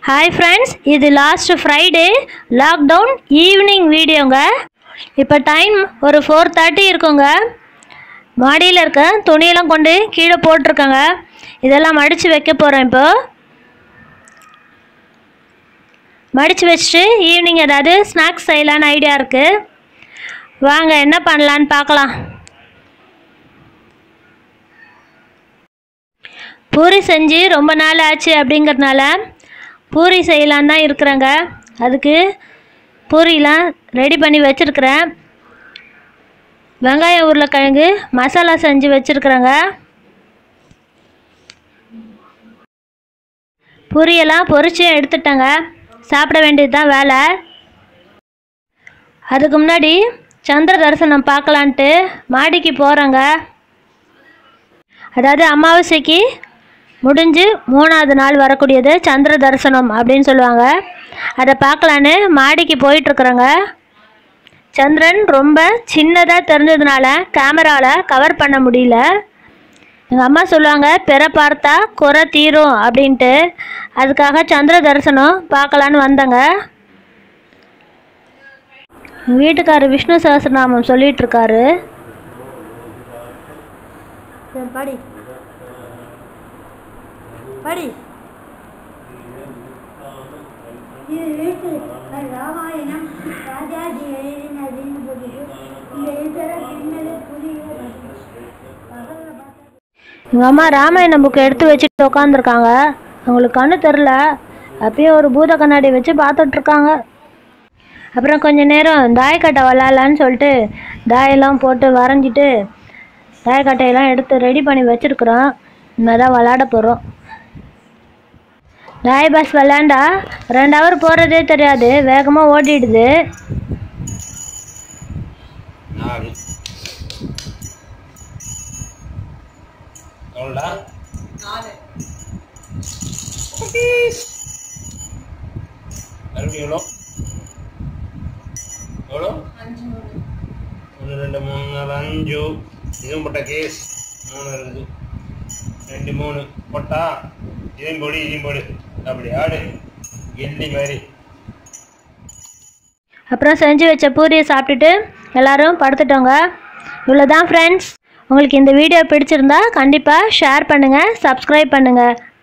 hi friends இது last Friday lockdown evening வீடியோங்க இப்போ டைம் ஒரு ஃபோர் தேர்ட்டி இருக்குங்க மாடியில் இருக்க துணியெல்லாம் கொண்டு கீழே போட்டிருக்கேங்க இதெல்லாம் மடித்து வைக்க போகிறேன் இப்போ மடித்து வச்சுட்டு ஈவினிங் ஏதாவது ஸ்நாக்ஸ் செய்யலான்னு ஐடியா இருக்குது வாங்க என்ன பண்ணலான்னு பார்க்கலாம் பூரி செஞ்சு ரொம்ப நாள் ஆச்சு அப்படிங்கிறதுனால பூரி செய்யலான்னு தான் இருக்கிறேங்க அதுக்கு பூரிலாம் ரெடி பண்ணி வச்சுருக்கிறேன் வெங்காயம் உருளைக்கிழங்கு மசாலா செஞ்சு வச்சுருக்குறேங்க பூரியெல்லாம் பொரிச்சு எடுத்துட்டேங்க சாப்பிட வேண்டியது தான் வேலை அதுக்கு முன்னாடி சந்திர தரிசனம் பார்க்கலான்ட்டு மாடிக்கு போகிறேங்க அதாவது அமாவாசைக்கு முடிஞ்சு மூணாவது நாள் வரக்கூடியது சந்திர தரிசனம் அப்படின்னு சொல்லுவாங்க அதை பார்க்கலான்னு மாடிக்கு போயிட்டுருக்குறேங்க சந்திரன் ரொம்ப சின்னதாக தெரிஞ்சதுனால கேமராவில் கவர் பண்ண முடியல எங்கள் அம்மா சொல்லுவாங்க பிற பார்த்தா குறை தீரும் அப்படின்ட்டு அதுக்காக சந்திர தரிசனம் பார்க்கலான்னு வந்தேங்க எங்க வீட்டுக்காரர் விஷ்ணு சஹஸ்ரநாமம் சொல்லிட்டு இருக்காரு சரி, படி படி இது எழுத்து ராமாயணம் ராஜாஜி எழுதினதுன்னு போட்டுட்டு இந்த எழுத்துற பின்னல் புரிய பகல்ல பார்த்தா எங்கள் அம்மா ராமாயணம் புக் எடுத்து வச்சுட்டு உட்காந்துருக்காங்க அவங்களுக்கு கண்ணு தெரில அப்பயும் ஒரு பூத கண்ணாடி வச்சு பார்த்துட்ருக்காங்க அப்புறம் கொஞ்ச நேரம் தாயக்கட்டை விளாட்லான்னு சொல்லிட்டு தாயெல்லாம் போட்டு வரைஞ்சிட்டு தாயக்கட்டையெல்லாம் எடுத்து ரெடி பண்ணி வச்சுருக்குறோம் இனிமே தான் விளாட போகிறோம் தாய பஸ் விளாண்டா ரெண்டு ஹவர் போகிறதே தெரியாது வேகமாக ஓடிடுது நாலு எவ்வளோடா மறுபடியும் எவ்வளோ எவ்வளோ ஒன்று ரெண்டு மூணு நாலு அஞ்சு இதுவும் போட்ட கேஸ் மூணு இருக்குது ரெண்டு மூணு போட்டா இதையும் போடு இதையும் போடு அப்படி ஆடு எல்லி மாதிரி அப்புறம் செஞ்சு வச்ச பூரியை சாப்பிட்டுட்டு எல்லாரும் படுத்துட்டோங்க இவ்வளோ தான் ஃப்ரெண்ட்ஸ் உங்களுக்கு இந்த வீடியோ பிடிச்சிருந்தா கண்டிப்பாக ஷேர் பண்ணுங்கள் சப்ஸ்கிரைப் பண்ணுங்கள்